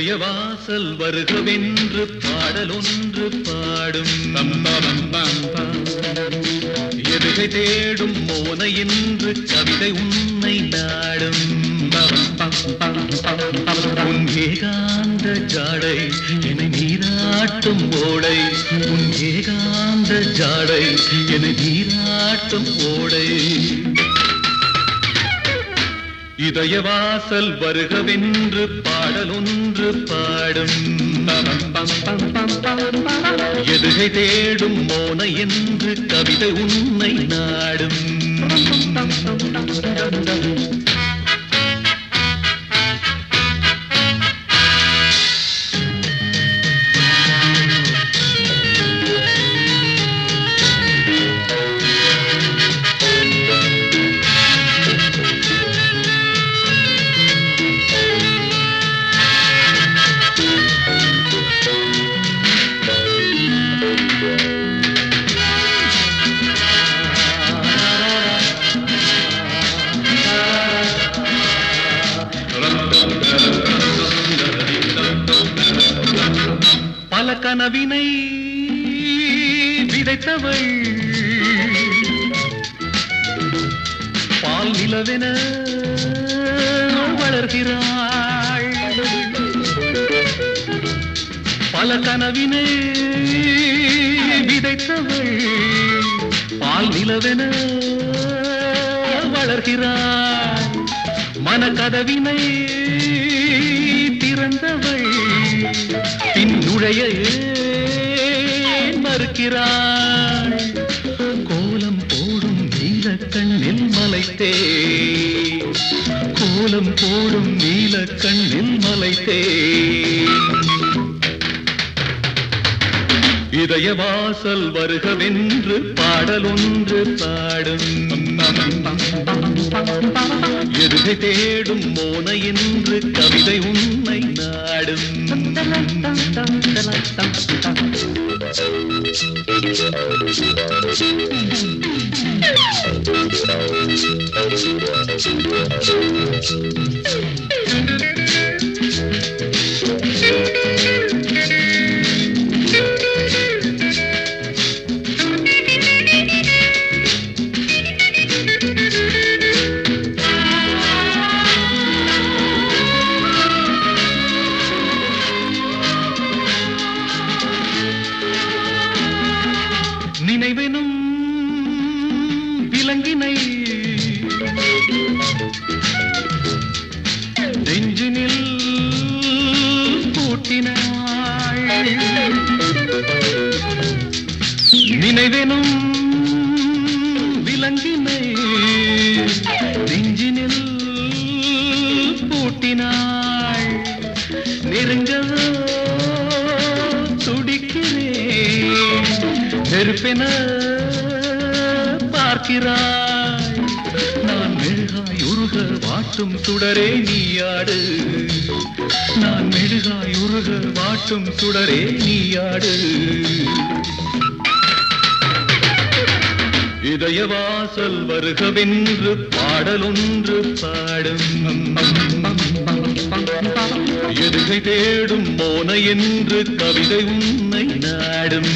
இதய வாசல் வருகவென்று பாடலொன்று பாடும் எதுகை தேடும் மோன என்று கவிதை உன்னை நாடும் உன் ஏகாந்த ஜாடை என்னை நீராட்டும் ஓடை உன் ஏகாந்த ஜாடை என்னை நீராட்டும் ஓடை இதய வாசல் வருகவென்று பாடலொன்று பாடும் எதுகை தேடும் மோன என்று கவிதை உன்னை நாடும் பல கனவினை விதைத்தவள் பால் நிலவென வளர்கிறாள் பல கனவினை விதைத்தவள் பால் நிலவென வளர்கிறாள் மனக்கதவினை திறந்தவள் பின் நுழைய ஏன் மறுக்கிறாள் கோலம் போடும் நீல கண்ணில் மலைத்தே கோலம் போடும் நீல கண்ணில் மலைத்தே இதய வாசல் வருகவென்று பாடலொன்று பாடும் எதுகை தேடும் மோன என்று கவிதை உன்னை நாடும் நினைவெனும் விலங்கினை நெஞ்சினில் கூட்டினாள் நினைவெனும் விலங்கினை நெஞ்சினில் பூட்டினாள் நெருங்கவோ துடிக்கிறேன் நெருப்பென பார்க்கிறாய் நான் மெழுகாய் உருக வாட்டும் சுடரே நீயாடு நான் மெழுகாய் உருக வாட்டும் சுடரே நீயாடு இதய வாசல் வருகவென்று பாடலொன்று பாடும் எதுகை தேடும் மோன என்று கவிதை உன்னை நாடும்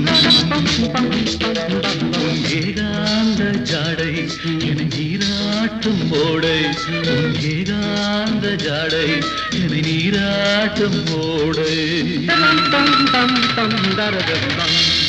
உன் ஏகாந்த ஜாடை என நீராட்டும் ஓடை உன் ஏகாந்த ஜாடை என நீராட்டும் ஓடை Dum dum dum dum da da dum dum.